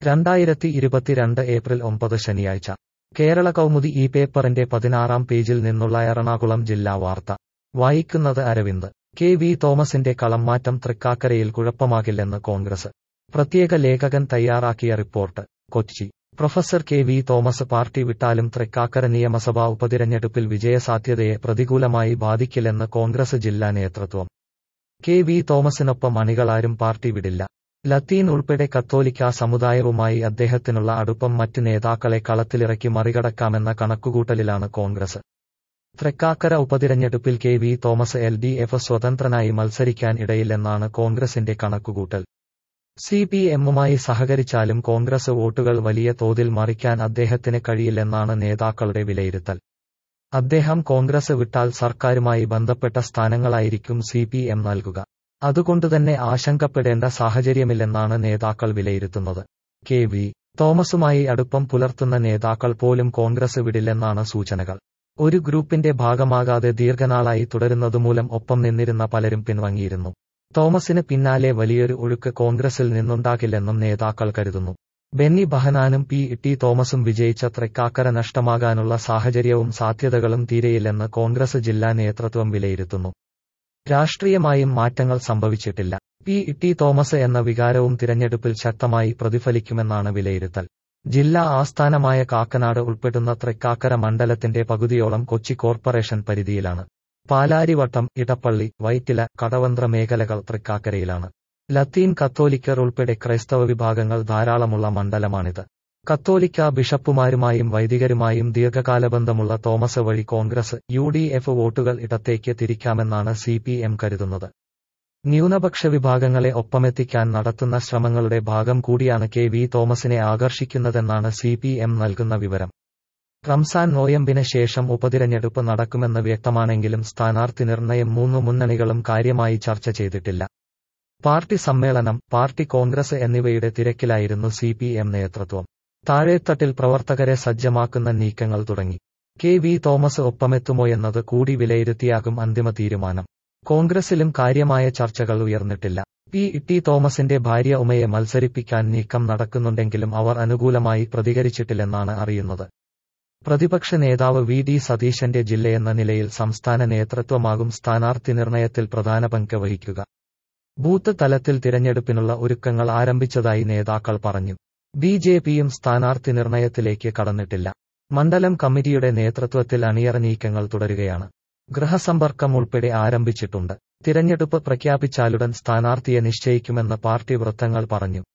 രണ്ടായിരത്തി ഇരുപത്തിരണ്ട് ഏപ്രിൽ ഒമ്പത് ശനിയാഴ്ച കേരള കൗമുദി ഈ പേപ്പറിന്റെ പതിനാറാം പേജിൽ നിന്നുള്ള എറണാകുളം ജില്ലാ വാർത്ത വായിക്കുന്നത് അരവിന്ദ് കെ വി തോമസിന്റെ കളംമാറ്റം തൃക്കാക്കരയിൽ കുഴപ്പമാകില്ലെന്ന് കോൺഗ്രസ് പ്രത്യേക ലേഖകൻ തയ്യാറാക്കിയ report Kochi professor K V Thomas party വിട്ടാലും തൃക്കാക്കര നിയമസഭാ ഉപതിരഞ്ഞെടുപ്പിൽ വിജയസാധ്യതയെ പ്രതികൂലമായി ബാധിക്കില്ലെന്ന് കോൺഗ്രസ് ജില്ലാ നേതൃത്വം കെ വി തോമസിനൊപ്പം അണികളാരും പാർട്ടി വിടില്ല ലത്തീൻ ഉൾപ്പെടെ കത്തോലിക്ക സമുദായവുമായി അദ്ദേഹത്തിനുള്ള അടുപ്പം മറ്റ് നേതാക്കളെ കളത്തിലിറക്കി മറികടക്കാമെന്ന കണക്കുകൂട്ടലിലാണ് കോൺഗ്രസ് തൃക്കാക്കര ഉപതിരഞ്ഞെടുപ്പിൽ K V Thomas L D F സ്വതന്ത്രനായി മത്സരിക്കാൻ ഇടയില്ലെന്നാണ് കോൺഗ്രസിന്റെ കണക്കുകൂട്ടൽ സി പി എമ്മുമായി സഹകരിച്ചാലും കോൺഗ്രസ് വോട്ടുകൾ വലിയ തോതിൽ മറിക്കാൻ അദ്ദേഹത്തിന് കഴിയില്ലെന്നാണ് നേതാക്കളുടെ വിലയിരുത്തൽ അദ്ദേഹം കോൺഗ്രസ് വിട്ടാൽ സർക്കാരുമായി ബന്ധപ്പെട്ട സ്ഥാനങ്ങളായിരിക്കും സി പി എം നൽകുക അതുകൊണ്ടുതന്നെ ആശങ്കപ്പെടേണ്ട സാഹചര്യമില്ലെന്നാണ് നേതാക്കൾ വിലയിരുത്തുന്നത് കെ വി തോമസുമായി അടുപ്പം പുലർത്തുന്ന നേതാക്കൾ പോലും കോൺഗ്രസ് വിടില്ലെന്നാണ് സൂചനകൾ ഒരു ഗ്രൂപ്പിന്റെ ഭാഗമാകാതെ ദീർഘനാളായി തുടരുന്നതുമൂലം ഒപ്പം നിന്നിരുന്ന പലരും പിൻവാങ്ങിയിരുന്നു തോമസിന് പിന്നാലെ വലിയൊരു ഒഴുക്ക് കോൺഗ്രസിൽ നിന്നുണ്ടാകില്ലെന്നും നേതാക്കൾ കരുതുന്നു ബെന്നി ബഹനാനും പി ടി തോമസും വിജയിച്ച തൃക്കാക്കര നഷ്ടമാകാനുള്ള സാഹചര്യവും സാധ്യതകളും തീരെയില്ലെന്ന് കോൺഗ്രസ് ജില്ലാ നേതൃത്വം വിലയിരുത്തുന്നു രാഷ്ട്രീയമായും മാറ്റങ്ങൾ സംഭവിച്ചിട്ടില്ല പി ടി തോമസ് എന്ന വികാരവും തിരഞ്ഞെടുപ്പിൽ ശക്തമായി പ്രതിഫലിക്കുമെന്നാണ് വിലയിരുത്തൽ ജില്ലാ ആസ്ഥാനമായ കാക്കനാട് ഉൾപ്പെടുന്ന തൃക്കാക്കര മണ്ഡലത്തിന്റെ പകുതിയോളം കൊച്ചി കോർപ്പറേഷൻ പരിധിയിലാണ് പാലാരിവട്ടം ഇടപ്പള്ളി വൈറ്റില കടവന്ത്ര മേഖലകൾ തൃക്കാക്കരയിലാണ് ലത്തീൻ കത്തോലിക്കർ ഉൾപ്പെടെ ക്രൈസ്തവ വിഭാഗങ്ങൾ ധാരാളമുള്ള മണ്ഡലമാണിത് കത്തോലിക്ക ബിഷപ്പുമാരുമായും വൈദികരുമായും ദീർഘകാലബന്ധമുള്ള തോമസ് വഴി കോൺഗ്രസ് യു ഡി എഫ് വോട്ടുകൾ ഇടത്തേക്ക് തിരിക്കാമെന്നാണ് സി പി എം കരുതുന്നത് ന്യൂനപക്ഷ വിഭാഗങ്ങളെ ഒപ്പമെത്തിക്കാൻ നടത്തുന്ന ശ്രമങ്ങളുടെ ഭാഗം കൂടിയാണ് കെ വി തോമസിനെ ആകർഷിക്കുന്നതെന്നാണ് സി പി എം നൽകുന്ന വിവരം റംസാൻ നോയമ്പിന് ശേഷം ഉപതിരഞ്ഞെടുപ്പ് നടക്കുമെന്ന് വ്യക്തമാണെങ്കിലും സ്ഥാനാർത്ഥി നിർണയം മൂന്നു മുന്നണികളും കാര്യമായി ചർച്ച ചെയ്തിട്ടില്ല പാർട്ടി സമ്മേളനം പാർട്ടി കോൺഗ്രസ് എന്നിവയുടെ തിരക്കിലായിരുന്നു സി പി എം നേതൃത്വം താഴേത്തട്ടിൽ പ്രവർത്തകരെ സജ്ജമാക്കുന്ന നീക്കങ്ങൾ തുടങ്ങി കെ വി തോമസ് ഒപ്പമെത്തുമോയെന്നത് കൂടി വിലയിരുത്തിയാകും അന്തിമ തീരുമാനം കോൺഗ്രസിലും കാര്യമായ ചർച്ചകൾ ഉയർന്നിട്ടില്ല പി ടി തോമസിന്റെ ഭാര്യ ഉമയെ മത്സരിപ്പിക്കാൻ നീക്കം നടക്കുന്നുണ്ടെങ്കിലും അവർ അനുകൂലമായി പ്രതികരിച്ചിട്ടില്ലെന്നാണ് അറിയുന്നത് പ്രതിപക്ഷ നേതാവ് വി ഡി സതീശന്റെ ജില്ലയെന്ന നിലയിൽ സംസ്ഥാന നേതൃത്വമാകും സ്ഥാനാർത്ഥി നിർണയത്തിൽ പ്രധാന പങ്ക് വഹിക്കുക ബൂത്ത് തലത്തിൽ തിരഞ്ഞെടുപ്പിനുള്ള ഒരുക്കങ്ങൾ ആരംഭിച്ചതായി നേതാക്കൾ പറഞ്ഞു ബി ജെ പിയും സ്ഥാനാർത്ഥി നിർണയത്തിലേക്ക് കടന്നിട്ടില്ല മണ്ഡലം കമ്മിറ്റിയുടെ നേതൃത്വത്തിൽ അണിയറ നീക്കങ്ങൾ തുടരുകയാണ് ഗൃഹസമ്പർക്കം ഉൾപ്പെടെ ആരംഭിച്ചിട്ടുണ്ട് തിരഞ്ഞെടുപ്പ് പ്രഖ്യാപിച്ചാലുടൻ സ്ഥാനാർത്ഥിയെ നിശ്ചയിക്കുമെന്ന് പാർട്ടി വൃത്തങ്ങൾ പറഞ്ഞു